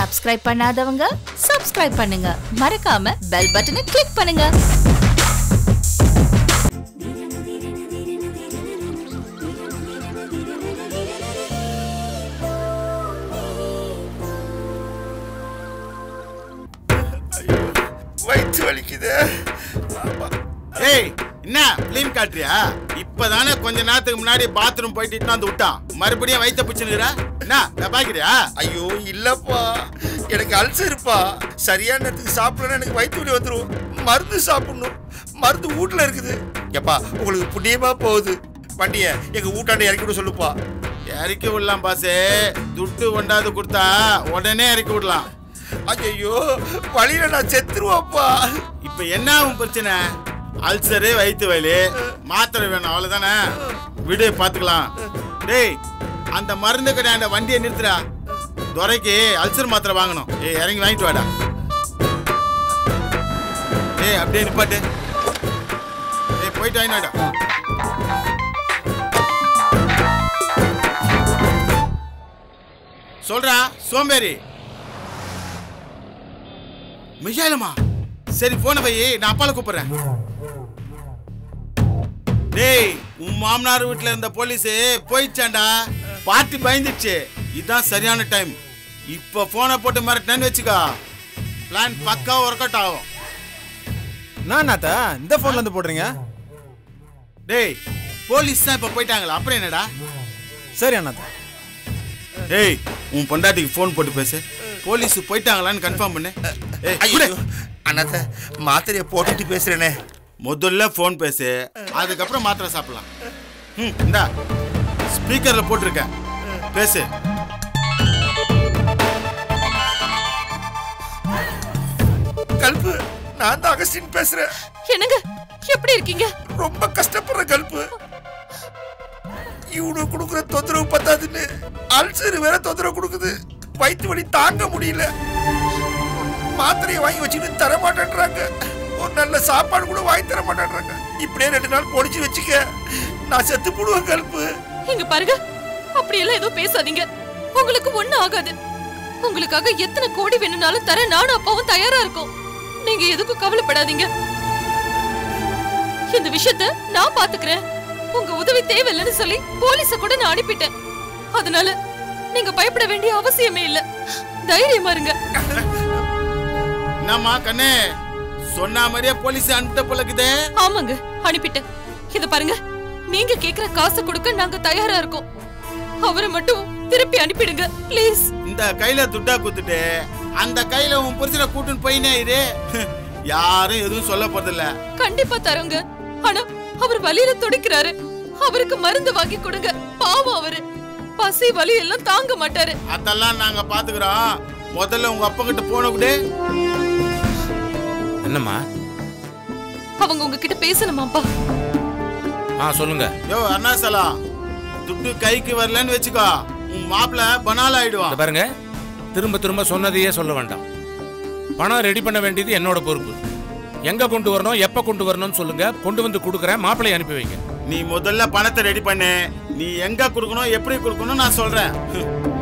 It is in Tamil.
சப்ஸ்கிரைப் பண்ணாதவங்க சப்ஸ்கிரைப் பண்ணுங்க மறக்காம பெல் பட்டனை கிளிக் பண்ணுங்க வயிற்று வலிக்குது ஏய் என்ன பிலிம் காட்டுறியா இப்பதானே கொஞ்ச நேரத்துக்கு முன்னாடி பாத்ரூம் போயிட்டு இட்டுன்னு வந்து விட்டான் மறுபடியும் வயித்த பிடிச்சுனுக்குற என்ன இதை பாக்குறியா ஐயோ இல்லப்பா எனக்கு அல்சருப்பா சரியான நேரத்துக்கு சாப்பிடலன்னா எனக்கு வயிற்று வலி வந்துடும் மருந்து சாப்பிடணும் மருந்து வீட்ல இருக்குது எப்பா உங்களுக்கு புண்ணியமா போகுது வண்டியை எங்க வீட்டாண்ட இறக்கி விட சொல்லுப்பா இறக்கி விடலாம் பாசே துட்டு கொண்டாந்து கொடுத்தா உடனே இறக்கி விடலாம் ஐயோ வழியில நான் செத்துருவாப்பா இப்ப என்ன ஆகும் பிரச்சனை அல்சரு வயிற்று வலி மாத்திரை வேணும் அவ்வளவுதானே விடு பாத்துக்கலாம் டேய் அந்த மருந்து கடையாண்ட வண்டியை நிறுத்துடா துரைக்கு அல்சர் மாத்திரை வாங்கணும் ஏய் இறங்கி வாங்கிட்டு வாடா ஏய் அப்படியே நிப்பாட்டு ஏய் போயிட்டு வாங்கிட்டு வாடா சொல்றா சோம்பேறி மிஷாலமா சரி போன வை நான் அப்பால கூப்பிடுறேன் டேய் உன் மாமனார் வீட்ல இருந்த போலீஸ் போயிடுச்சாண்டா பார்ட்டி பயந்துச்சு இதுதான் சரியான டைம் இப்ப போனை போட்டு மிரட்டினு வச்சுக்கோ பிளான் பக்கா ஒர்க் அவுட் ஆகும் நான் நாத்தா இந்த போன்ல இருந்து போடுறீங்க டேய் போலீஸ் தான் இப்ப போயிட்டாங்களா அப்புறம் என்னடா சரி அண்ணாத்தா டேய் உன் பொண்டாட்டிக்கு ஃபோன் போட்டு பேசு போலீஸ் போயிட்டாங்களான்னு கன்ஃபார்ம் பண்ணு ஏய் ஐயோ குடு. அண்ணாத்த மாத்திரையை போட்டுட்டு பேசுறேனே முதல்ல ஃபோன் பேசு அதுக்கப்புறம் மாத்திரை சாப்பிடலாம் ம் இந்தா ஸ்பீக்கர்ல போட்டிருக்கேன் பேசு கல்பு நான் தான் அகஸ்டின் பேசுறேன் என்னங்க எப்படி இருக்கீங்க ரொம்ப கஷ்டப்படுற கல்பு இவனு கொடுக்குற தொந்தரவு பத்தாதுன்னு அல்சர் வேற தொந்தரவு கொடுக்குது வயிற்று வலி தாங்க முடியல மாத்திரையை வாங்கி வச்சுக்கிட்டு தர மாட்டேன்றாங்க ஒரு நல்ல சாப்பாடு கூட வாங்கி தர மாட்டேன்றாங்க இப்படியே ரெண்டு நாள் பொடிச்சு வச்சுக்க நான் செத்து போடுவேன் கல்பு இங்க பாருங்க அப்படியெல்லாம் எதுவும் பேசாதீங்க உங்களுக்கு ஒண்ணும் ஆகாது உங்களுக்காக எத்தனை கோடி வேணும்னாலும் தர நானும் அப்பாவும் தயாரா இருக்கோம் நீங்க எதுக்கும் கவலைப்படாதீங்க இந்த விஷயத்த நான் பாத்துக்கிறேன் உங்க உதவி தேவையில்லைன்னு சொல்லி போலீஸ கூட நான் அனுப்பிட்டேன் அதனால நீங்க பயப்பட வேண்டிய அவசியமே இல்ல தைரியமா இருங்க என்னம்மா கண்ணே சொன்ன மாதிரியே போலீஸ் அனுப்பிட்ட போலக்குதே ஆமாங்க அனுப்பிட்டேன் இத பாருங்க நீங்க கேக்குற காசு கொடுக்க நாங்க தயாரா இருக்கோம் அவரை மட்டும் திருப்பி அனுப்பிடுங்க ப்ளீஸ் இந்த கையில துட்டா குத்துட்டு அந்த கையில உன் புருஷனை கூட்டுன்னு போயினே இரு யாரும் எதுவும் சொல்ல போறதில்ல கண்டிப்பா தரோங்க ஆனா அவர் வலியில துடிக்கிறாரு அவருக்கு மருந்து வாங்கி கொடுங்க பாவம் அவரு பசி வலி எல்லாம் தாங்க மாட்டாரு அதெல்லாம் நாங்க பாத்துக்கிறோம் முதல்ல உங்க அப்பா கிட்ட போன கூட என்னம்மா அவங்க உங்ககிட்ட பேசணுமாப்பா ஆ சொல்லுங்க யோ அருணாசலா துட்டு கைக்கு வரலன்னு வச்சுக்கோ உன் மாப்பிள்ள பனால இந்த ஆயிடுவான் பாருங்க திரும்ப திரும்ப சொன்னதையே சொல்ல வேண்டாம் பணம் ரெடி பண்ண வேண்டியது என்னோட பொறுப்பு எங்க கொண்டு வரணும் எப்ப கொண்டு வரணும்னு சொல்லுங்க கொண்டு வந்து கொடுக்குறேன் மாப்பிள்ளை அனுப்பி வைங்க நீ முதல்ல பணத்தை ரெடி பண்ணு நீ எங்க கொடுக்கணும் எப்படி கொடுக்கணும் நான் சொல்றேன்